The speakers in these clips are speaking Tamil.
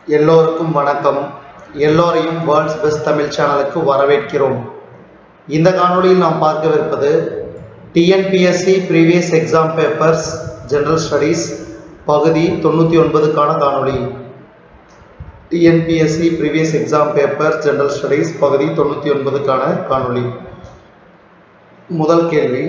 எல்லோருக்கும் வணக்கம் எல்லோரையும் வேர்ல்ட்ஸ் பெஸ்ட் தமிழ் சேனலுக்கு வரவேற்கிறோம் இந்த காணொளியில் நாம் பார்க்கவிருப்பது TNPSC previous exam papers general studies பகுதி தொண்ணூற்றி ஒன்பதுக்கான காணொளி TNPSC previous exam paper general studies பகுதி தொண்ணூற்றி ஒன்பதுக்கான காணொளி முதல் கேள்வி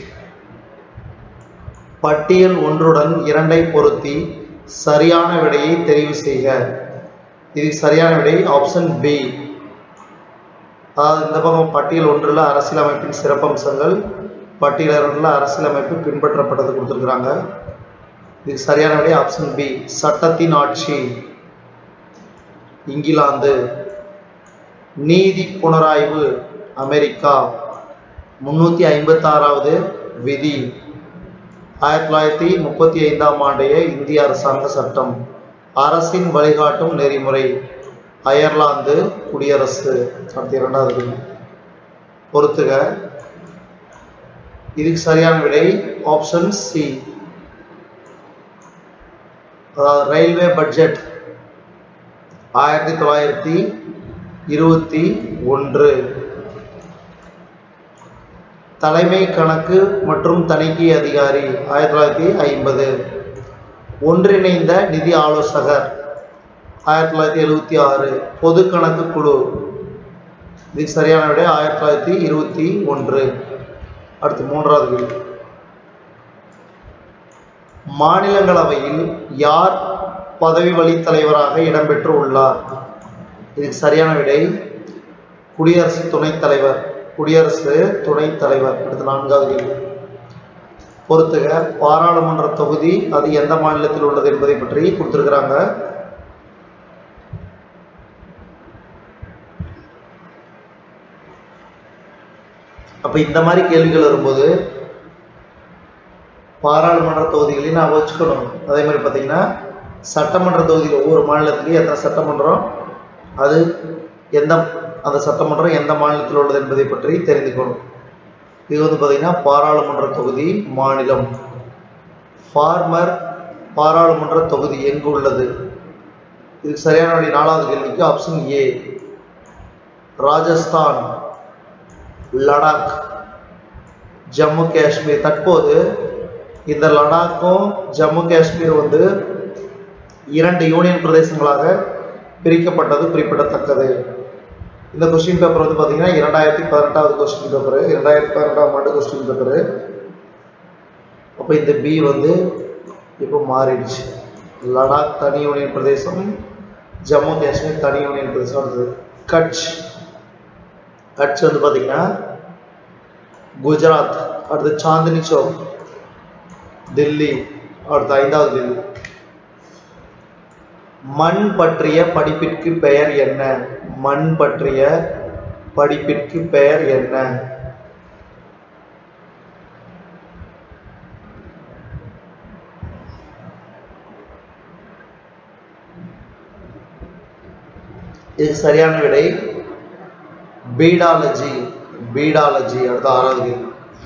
பட்டியல் ஒன்றுடன் இரண்டை பொருத்தி சரியான விடையை தெரிவு செய்க இதுக்கு சரியான விடை ஆப்ஷன் பி அதாவது இந்த பக்கம் பட்டியல் ஒன்றில் அரசியலமைப்பின் சிறப்பம்சங்கள் பட்டியல் இரண்டில் அரசியலமைப்பு பின்பற்றப்பட்டது கொடுத்துருக்குறாங்க இதுக்கு சரியான விடை ஆப்ஷன் பி சட்டத்தின் ஆட்சி இங்கிலாந்து நீதி புனராய்வு அமெரிக்கா முன்னூற்றி ஐம்பத்தாறாவது விதி ஆயிரத்தி தொள்ளாயிரத்தி முப்பத்தி ஐந்தாம் ஆண்டைய இந்திய அரசாங்க சட்டம் அரசின் வழிகாட்டும் நெறிமுறை அயர்லாந்து குடியரசு அடுத்த இரண்டாவது கேள்வி. பொறுத்துக இதுக்கு சரியான விடை ஆப்ஷன் சி அதாவது ரயில்வே பட்ஜெட் ஆயிரத்தி தொள்ளாயிரத்தி இருபத்தி ஒன்று தலைமை கணக்கு மற்றும் தணிக்கை அதிகாரி ஆயிரத்தி தொள்ளாயிரத்தி ஐம்பது ஒன்றிணைந்த நிதி ஆலோசகர் ஆயிரத்தி தொள்ளாயிரத்தி எழுபத்தி ஆறு பொது கணக்கு குழு இதுக்கு சரியான விட ஆயிரத்தி தொள்ளாயிரத்தி இருபத்தி ஒன்று அடுத்து மூன்றாவது கேள்வி மாநிலங்களவையில் யார் பதவி வழி தலைவராக இடம்பெற்று உள்ளார் இதுக்கு சரியான விடை குடியரசு துணைத் தலைவர் குடியரசு துணைத் தலைவர் அடுத்து நான்காவது கேள்வி பொறுத்துக பாராளுமன்ற தொகுதி அது எந்த மாநிலத்தில் உள்ளது என்பதை பற்றி கொடுத்திருக்கிறாங்க அப்ப இந்த மாதிரி கேள்விகள் வரும்போது பாராளுமன்ற தொகுதிகளையும் நான் வச்சுக்கணும் அதே மாதிரி பார்த்தீங்கன்னா சட்டமன்ற தொகுதியில் ஒவ்வொரு மாநிலத்திலையும் எத்தனை சட்டமன்றம் அது எந்த அந்த சட்டமன்றம் எந்த மாநிலத்தில் உள்ளது என்பதை பற்றி தெரிந்துக்கணும் இது வந்து பார்த்தீங்கன்னா பாராளுமன்ற தொகுதி மாநிலம் ஃபார்மர் பாராளுமன்ற தொகுதி எங்கு உள்ளது இதுக்கு சரியான வழி நாலாவது கேள்விக்கு ஆப்ஷன் ஏ ராஜஸ்தான் லடாக் ஜம்மு காஷ்மீர் தற்போது இந்த லடாக்கும் ஜம்மு காஷ்மீர் வந்து இரண்டு யூனியன் பிரதேசங்களாக பிரிக்கப்பட்டது குறிப்பிடத்தக்கது இந்த கொஸ்டின் பேப்பர் வந்து பார்த்தீங்கன்னா இரண்டாயிரத்தி பதினெட்டாவது கொஸ்டின் பேப்பர் இரண்டாயிரத்தி பதினெட்டாம் ஆண்டு கொஸ்டின் பேப்பர் அப்போ இந்த பி வந்து இப்போ மாறிடுச்சு லடாக் தனி யூனியன் பிரதேசம் ஜம்மு காஷ்மீர் தனி யூனியன் பிரதேசம் அடுத்தது கட்ச் கட்ச் வந்து பார்த்தீங்கன்னா குஜராத் அடுத்து சாந்தினி சௌக் தில்லி அடுத்து ஐந்தாவது தில்லி மண் பற்றிய படிப்பிற்கு பெயர் என்ன மண் பற்றிய படிப்பிற்கு பெயர் என்ன இது சரியான விடை பீடாலஜி பீடாலஜி அடுத்த ஆறாவது கேள்வி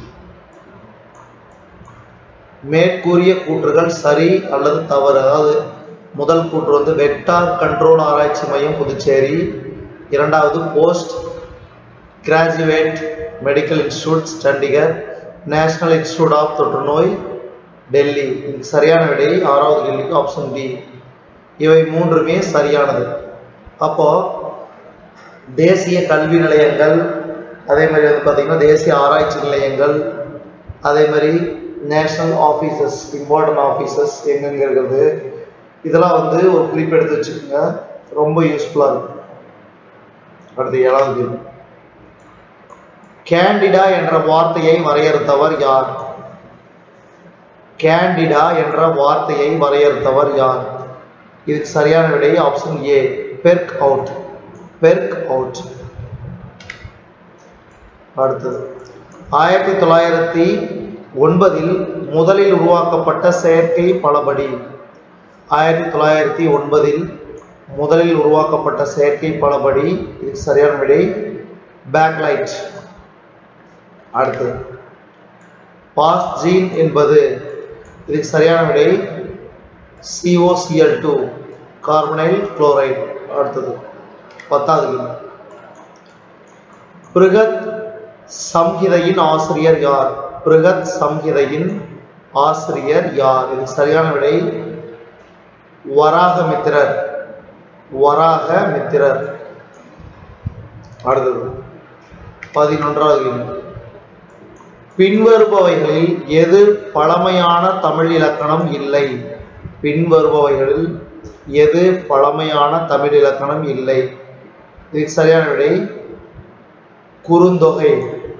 மேற்கூறிய கூற்றுகள் சரி அல்லது தவறு அதாவது முதல் கூற்று வந்து வெக்டார் கண்ட்ரோல் ஆராய்ச்சி மையம் புதுச்சேரி இரண்டாவது post graduate medical institute Chandigarh national institute of தொற்றுநோய் டெல்லி இதுக்கு சரியான விடை ஆறாவது கேள்விக்கு ஆப்ஷன் டி இவை மூன்றுமே சரியானது அப்போ தேசிய கல்வி நிலையங்கள் அதே மாதிரி வந்து பார்த்தீங்கன்னா தேசிய ஆராய்ச்சி நிலையங்கள் அதே மாதிரி நேஷனல் ஆஃபீஸஸ் இம்பார்ட்டன்ட் ஆஃபீஸஸ் எங்கெங்க இருக்கிறது இதெல்லாம் வந்து ஒரு குறிப்பு எடுத்து வச்சுக்கோங்க ரொம்ப யூஸ்ஃபுல்லாக இருக்கும் அடுத்து ஏழாவது கேள்வி கேண்டிடா என்ற வார்த்தையை வரையறுத்தவர் யார் கேண்டிடா என்ற வார்த்தையை வரையறுத்தவர் யார் இதுக்கு சரியான விடை ஆப்ஷன் ஏ பெர்க் அவுட் பெர்க் அவுட் அடுத்தது ஆயிரத்தி தொள்ளாயிரத்தி ஒன்பதில் முதலில் உருவாக்கப்பட்ட செயற்கை பலபடி ஆயிரத்தி தொள்ளாயிரத்தி ஒன்பதில் முதலில் உருவாக்கப்பட்ட செயற்கை பலபடி இதுக்கு சரியான விடை பேக்லைட் அடுத்தது பாஸ் ஜீன் என்பது இதுக்கு சரியான விடை சிஓசிஎல் டூ கார்பனைல் குளோரைடு அடுத்தது பத்தாவது கேள்வி பிருகத் சம்ஹிதையின் ஆசிரியர் யார் பிருகத் சம்ஹிதையின் ஆசிரியர் யார் இது சரியான விடை வராகமித்திரர் வராகமித்திரர் அடுத்தது பதினொன்றாவது கேள்வி பின்வருபவைகளில் எது பழமையான தமிழ் இலக்கணம் இல்லை பின்வருபவைகளில் எது பழமையான தமிழ் இலக்கணம் இல்லை இதுக்கு சரியான விடை குறுந்தொகை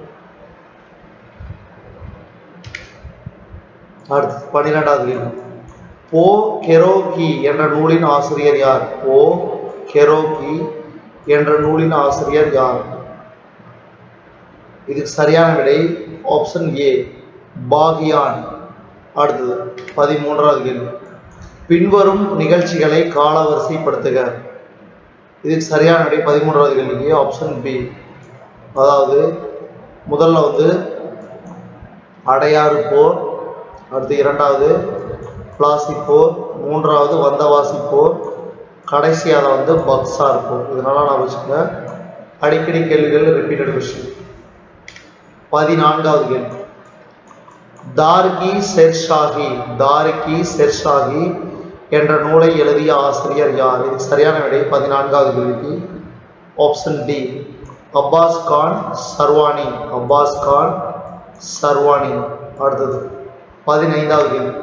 அடுத்து பன்னிரெண்டாவது கேள்வி போ கெரோகி என்ற நூலின் ஆசிரியர் யார் போ கெரோகி என்ற நூலின் ஆசிரியர் யார் இதுக்கு சரியான விடை ஆப்ஷன் ஏ பாகியான் அடுத்தது பதிமூன்றாவது கேள்வி பின்வரும் நிகழ்ச்சிகளை காலவரிசைப்படுத்துக இதுக்கு சரியான விடை பதிமூன்றாவது கேள்விக்கு ஆப்ஷன் பி அதாவது முதல்ல வந்து அடையாறு போர் அடுத்து இரண்டாவது பிளாசி போர் மூன்றாவது வந்தவாசி போர் கடைசியாக வந்து பக்சார் போர் இதனால நான் வச்சுக்கோங்க அடிக்கடி கேள்விகள் ரிப்பீட்டட் கொஸ்டின் பதினான்காவது கேள்வி தார்கி செர்ஷாகி தார்கி செர்ஷாகி என்ற நூலை எழுதிய ஆசிரியர் யார் இது சரியான விடை பதினான்காவது கேள்விக்கு ஆப்ஷன் டி அப்பாஸ் கான் சர்வானி அப்பாஸ் கான் சர்வானி அடுத்தது பதினைந்தாவது கேள்வி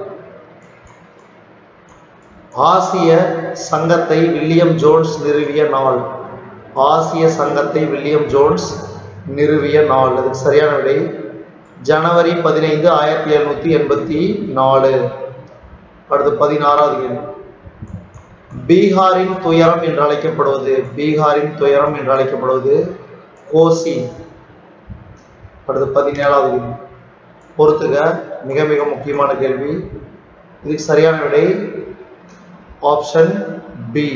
ஆசிய சங்கத்தை வில்லியம் ஜோன்ஸ் நிறுவிய நாள் ஆசிய சங்கத்தை வில்லியம் ஜோன்ஸ் நிறுவிய நாள் அதுக்கு சரியான விடை ஜனவரி பதினைந்து ஆயிரத்தி எழுநூத்தி எண்பத்தி நாலு அடுத்து பதினாறாவது கேள்வி பீகாரின் துயரம் என்று அழைக்கப்படுவது பீகாரின் துயரம் என்று அழைக்கப்படுவது கோசி அடுத்து பதினேழாவது கேள்வி பொறுத்துக மிக மிக முக்கியமான கேள்வி இதுக்கு சரியான விடை option B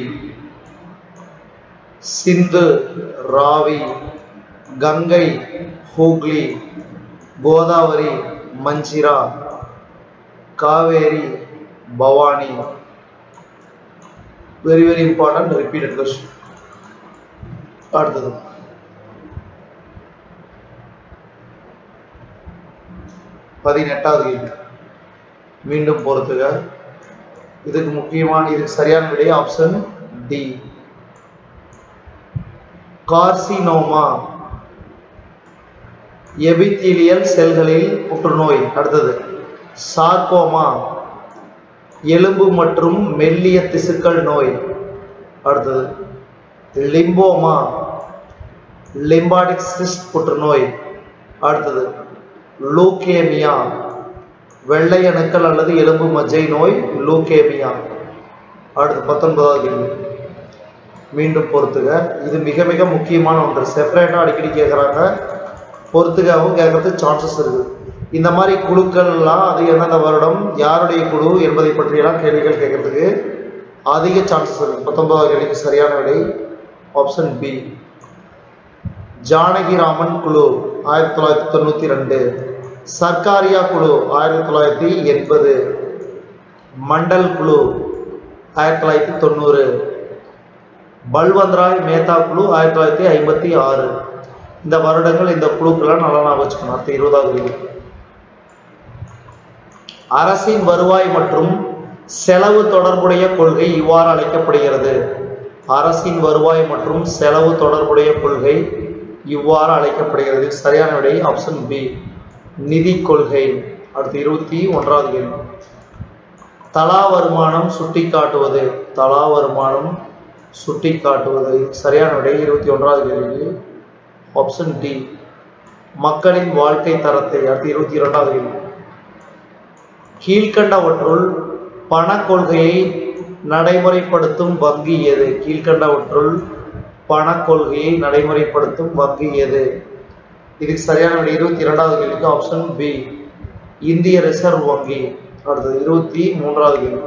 Sindhu Ravi Gangai Hooghly Godavari Manjira Kaveri Bhavani very very important repeated question அடுத்தது பதினெட்டாவது கேள்வி மீண்டும் பொறுத்துக இதுக்கு முக்கியமான இதுக்கு சரியான விடை ஆப்ஷன் டி கார்சினோமா எபித்தீலியல் செல்களில் புற்றுநோய் அடுத்தது சார்கோமா எலும்பு மற்றும் மெல்லிய திசுக்கள் நோய் அடுத்தது லிம்போமா லிம்பாடிக் சிஸ்ட் புற்றுநோய் அடுத்தது லூகேமியா வெள்ளை அணுக்கள் அல்லது எலும்பு மஜ்ஜை நோய் லூகேமியா அடுத்து பத்தொன்பதாவது கேள்வி மீண்டும் பொறுத்துக இது மிக மிக முக்கியமான ஒன்று செப்பரேட்டாக அடிக்கடி கேட்குறாங்க பொறுத்துக்காகவும் கேட்கறதுக்கு சான்சஸ் இருக்குது இந்த மாதிரி குழுக்கள்லாம் அது எந்தெந்த வருடம் யாருடைய குழு என்பதை பற்றியெல்லாம் கேள்விகள் கேட்கறதுக்கு அதிக சான்சஸ் இருக்குது பத்தொன்பதாவது கேள்விக்கு சரியான விடை ஆப்ஷன் பி ஜானகிராமன் குழு ஆயிரத்தி தொள்ளாயிரத்தி தொண்ணூற்றி ரெண்டு சர்க்காரியா குழு ஆயிரத்தி தொள்ளாயிரத்தி எண்பது மண்டல் குழு ஆயிரத்தி தொள்ளாயிரத்தி தொண்ணூறு பல்வந்த்ராய் மேத்தா குழு ஆயிரத்தி தொள்ளாயிரத்தி ஐம்பத்தி ஆறு இந்த வருடங்கள் இந்த குழுக்கெல்லாம் நல்லா ஞாபகம் வச்சுக்கணும் அடுத்த இருபதாவது கேள்வி அரசின் வருவாய் மற்றும் செலவு தொடர்புடைய கொள்கை இவ்வாறு அழைக்கப்படுகிறது அரசின் வருவாய் மற்றும் செலவு தொடர்புடைய கொள்கை இவ்வாறு அழைக்கப்படுகிறது சரியான விடை ஆப்ஷன் பி நிதி கொள்கை அடுத்து இருபத்தி ஒன்றாவது கேள்வி தலா வருமானம் சுட்டிக்காட்டுவது தலா வருமானம் சுட்டிக்காட்டுவது சரியான விடை இருபத்தி ஒன்றாவது கேள்வி ஆப்ஷன் டி மக்களின் வாழ்க்கை தரத்தை அடுத்து இருபத்தி இரண்டாவது கேள்வி கீழ்கண்டவற்றுள் பண கொள்கையை நடைமுறைப்படுத்தும் வங்கி எது கீழ்கண்டவற்றுள் பண கொள்கையை நடைமுறைப்படுத்தும் வங்கி எது இதுக்கு சரியான விடை இருபத்தி இரண்டாவது கேள்விக்கு ஆப்ஷன் பி இந்திய ரிசர்வ் வங்கி அடுத்தது இருபத்தி மூன்றாவது கேள்வி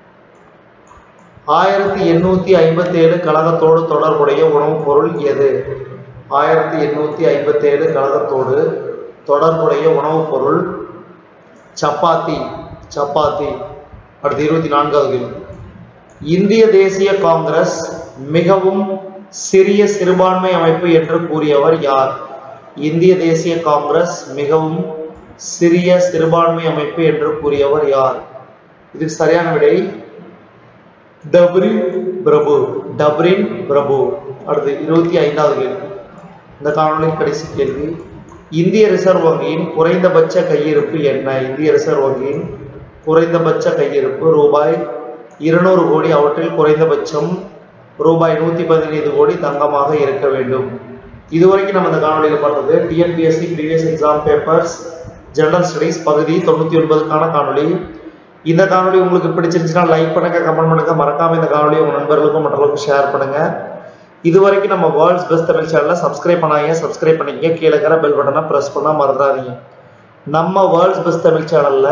ஆயிரத்தி எண்ணூத்தி ஐம்பத்தி ஏழு கழகத்தோடு தொடர்புடைய உணவுப் பொருள் எது ஆயிரத்தி எண்ணூத்தி ஐம்பத்தி ஏழு கழகத்தோடு தொடர்புடைய உணவுப் பொருள் சப்பாத்தி சப்பாத்தி அடுத்து இருபத்தி நான்காவது கேள்வி இந்திய தேசிய காங்கிரஸ் மிகவும் சிறிய சிறுபான்மை அமைப்பு என்று கூறியவர் யார் இந்திய தேசிய காங்கிரஸ் மிகவும் சிறிய சிறுபான்மை அமைப்பு என்று கூறியவர் யார் இதுக்கு சரியான விடை டப்ரின் பிரபு டப்ரின் பிரபு அடுத்து இருபத்தி ஐந்தாவது கேள்வி இந்த காணொலியின் கடைசி கேள்வி இந்திய ரிசர்வ் வங்கியின் குறைந்தபட்ச கையிருப்பு என்ன இந்திய ரிசர்வ் வங்கியின் குறைந்தபட்ச கையிருப்பு ரூபாய் இருநூறு கோடி அவற்றில் குறைந்தபட்சம் ரூபாய் நூத்தி பதினைந்து கோடி தங்கமாக இருக்க வேண்டும் இதுவரைக்கும் நம்ம இந்த காணொலியில் பார்த்தது TNPSC previous exam papers general studies பகுதி தொண்ணூத்தி ஒன்பதுக்கான காணொலி இந்த காணொலி உங்களுக்கு பிடிச்சிருந்துச்சுன்னா லைக் பண்ணுங்க கமெண்ட் பண்ணுங்க மறக்காம இந்த காணொலி உங்க நண்பர்களுக்கும் மற்றவர்களுக்கும் ஷேர் பண்ணுங்க இது வரைக்கும் நம்ம வேர்ல்ட்ஸ் பெஸ்ட் தமிழ் சேனலை சப்ஸ்கிரைப் பண்ணாங்க சப்ஸ்கிரைப் பண்ணிக்கங்க கீழே இருக்கிற பெல் பட்டனை ப்ரெஸ் பண்ணா மறந்துடாதீங்க நம்ம வேர்ல்ட்ஸ் பெஸ்ட் தமிழ் சேனல்ல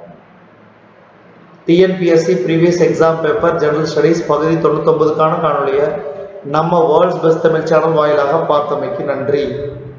TNPSC previous exam paper general studies பகுதி தொண்ணூத்தொன்பதுக்கான காணொலியை நம்ம வேர்ல்ட்ஸ் பெஸ்ட் தமிழ் சேனல் வாயிலாக பார்த்தமைக்கு நன்றி